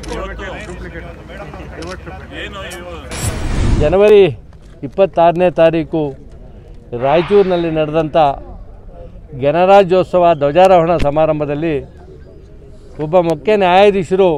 ಏನು ಇವು ಜನವರಿ ಇಪ್ಪತ್ತಾರನೇ ತಾರೀಕು ರಾಯಚೂರಿನಲ್ಲಿ ನಡೆದಂಥ ಗಣರಾಜ್ಯೋತ್ಸವ ಧ್ವಜಾರೋಹಣ ಸಮಾರಂಭದಲ್ಲಿ ಒಬ್ಬ ಮುಖ್ಯ ನ್ಯಾಯಾಧೀಶರು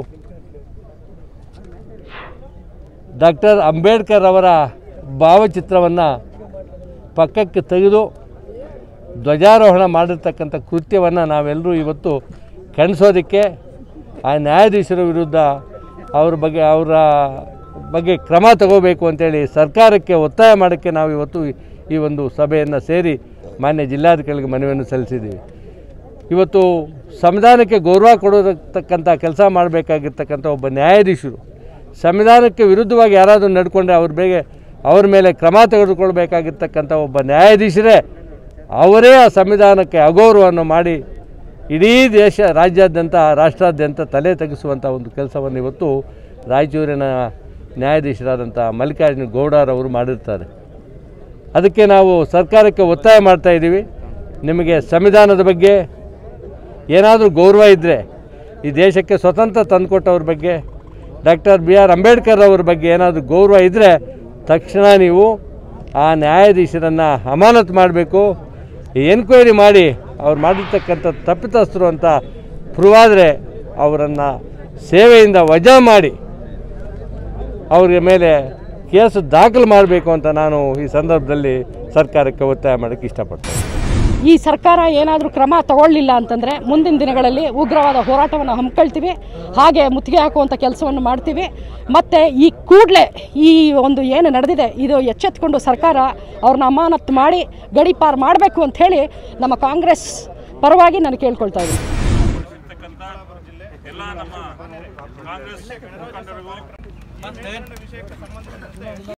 ಡಾಕ್ಟರ್ ಅಂಬೇಡ್ಕರ್ ಅವರ ಭಾವಚಿತ್ರವನ್ನು ಪಕ್ಕಕ್ಕೆ ತೆಗೆದು ಧ್ವಜಾರೋಹಣ ಮಾಡಿರ್ತಕ್ಕಂಥ ಕೃತ್ಯವನ್ನು ನಾವೆಲ್ಲರೂ ಇವತ್ತು ಖಂಡಿಸೋದಕ್ಕೆ ಆ ನ್ಯಾಯಾಧೀಶರ ವಿರುದ್ಧ ಅವ್ರ ಬಗ್ಗೆ ಅವರ ಬಗ್ಗೆ ಕ್ರಮ ತಗೋಬೇಕು ಅಂತೇಳಿ ಸರ್ಕಾರಕ್ಕೆ ಒತ್ತಾಯ ಮಾಡೋಕ್ಕೆ ನಾವು ಇವತ್ತು ಈ- ಈ ಒಂದು ಸಭೆಯನ್ನು ಸೇರಿ ಮಾನ್ಯ ಜಿಲ್ಲಾಧಿಕಾರಿಗಳಿಗೆ ಮನವಿಯನ್ನು ಸಲ್ಲಿಸಿದ್ದೀವಿ ಇವತ್ತು ಸಂವಿಧಾನಕ್ಕೆ ಗೌರವ ಕೊಡತಕ್ಕಂಥ ಕೆಲಸ ಮಾಡಬೇಕಾಗಿರ್ತಕ್ಕಂಥ ಒಬ್ಬ ನ್ಯಾಯಾಧೀಶರು ಸಂವಿಧಾನಕ್ಕೆ ವಿರುದ್ಧವಾಗಿ ಯಾರಾದರೂ ನಡ್ಕೊಂಡ್ರೆ ಅವ್ರ ಬೇಗ ಅವ್ರ ಮೇಲೆ ಕ್ರಮ ತೆಗೆದುಕೊಳ್ಬೇಕಾಗಿರ್ತಕ್ಕಂಥ ಒಬ್ಬ ನ್ಯಾಯಾಧೀಶರೇ ಅವರೇ ಆ ಸಂವಿಧಾನಕ್ಕೆ ಅಗೌರವವನ್ನು ಮಾಡಿ ಇಡೀ ದೇಶ ರಾಜ್ಯಾದ್ಯಂತ ರಾಷ್ಟ್ರಾದ್ಯಂತ ತಲೆ ತೆಗೆಸುವಂಥ ಒಂದು ಕೆಲಸವನ್ನು ಇವತ್ತು ರಾಯಚೂರಿನ ನ್ಯಾಯಾಧೀಶರಾದಂಥ ಮಲ್ಲಿಕಾರ್ಜುನ ಗೌಡರವರು ಮಾಡಿರ್ತಾರೆ ಅದಕ್ಕೆ ನಾವು ಸರ್ಕಾರಕ್ಕೆ ಒತ್ತಾಯ ಮಾಡ್ತಾ ಇದ್ದೀವಿ ನಿಮಗೆ ಸಂವಿಧಾನದ ಬಗ್ಗೆ ಏನಾದರೂ ಗೌರವ ಇದ್ದರೆ ಈ ದೇಶಕ್ಕೆ ಸ್ವತಂತ್ರ ತಂದುಕೊಟ್ಟವ್ರ ಬಗ್ಗೆ ಡಾಕ್ಟರ್ ಬಿ ಆರ್ ಅಂಬೇಡ್ಕರ್ ಅವ್ರ ಬಗ್ಗೆ ಏನಾದರೂ ಗೌರವ ಇದ್ದರೆ ತಕ್ಷಣ ನೀವು ಆ ನ್ಯಾಯಾಧೀಶರನ್ನು ಅಮಾನತು ಮಾಡಬೇಕು ಎನ್ಕ್ವೈರಿ ಮಾಡಿ ಅವ್ರು ಮಾಡಿರ್ತಕ್ಕಂಥ ತಪ್ಪಿತಸ್ಥರು ಅಂತ ಪ್ರೂವ್ ಆದರೆ ಅವರನ್ನು ಸೇವೆಯಿಂದ ವಜಾ ಮಾಡಿ ಅವ್ರ ಮೇಲೆ ಕೇಸು ದಾಖಲು ಮಾಡಬೇಕು ಅಂತ ನಾನು ಈ ಸಂದರ್ಭದಲ್ಲಿ ಸರ್ಕಾರಕ್ಕೆ ಒತ್ತಾಯ ಮಾಡೋಕ್ಕೆ ಇಷ್ಟಪಡ್ತೇನೆ ಈ ಸರ್ಕಾರ ಏನಾದರೂ ಕ್ರಮ ತಗೊಳ್ಳಿಲ್ಲ ಅಂತಂದರೆ ಮುಂದಿನ ದಿನಗಳಲ್ಲಿ ಉಗ್ರವಾದ ಹೋರಾಟವನ್ನು ಹಮ್ಮಿಕೊಳ್ತೀವಿ ಹಾಗೆ ಮುತ್ತಿಗೆ ಹಾಕುವಂಥ ಕೆಲಸವನ್ನು ಮಾಡ್ತೀವಿ ಮತ್ತು ಈ ಕೂಡಲೇ ಈ ಒಂದು ಏನು ನಡೆದಿದೆ ಇದು ಎಚ್ಚೆತ್ಕೊಂಡು ಸರ್ಕಾರ ಅವ್ರನ್ನ ಅಮಾನತ್ತು ಮಾಡಿ ಗಡೀಪಾರು ಮಾಡಬೇಕು ಅಂತ ಹೇಳಿ ನಮ್ಮ ಕಾಂಗ್ರೆಸ್ ಪರವಾಗಿ ನಾನು ಕೇಳ್ಕೊಳ್ತಾ ಇದ್ದೀನಿ ಇರ್ತಕ್ಕಂಥ ಎಲ್ಲ ನಮ್ಮ ಕಾಂಗ್ರೆಸ್ ಮುಖಂಡರಿಗೂ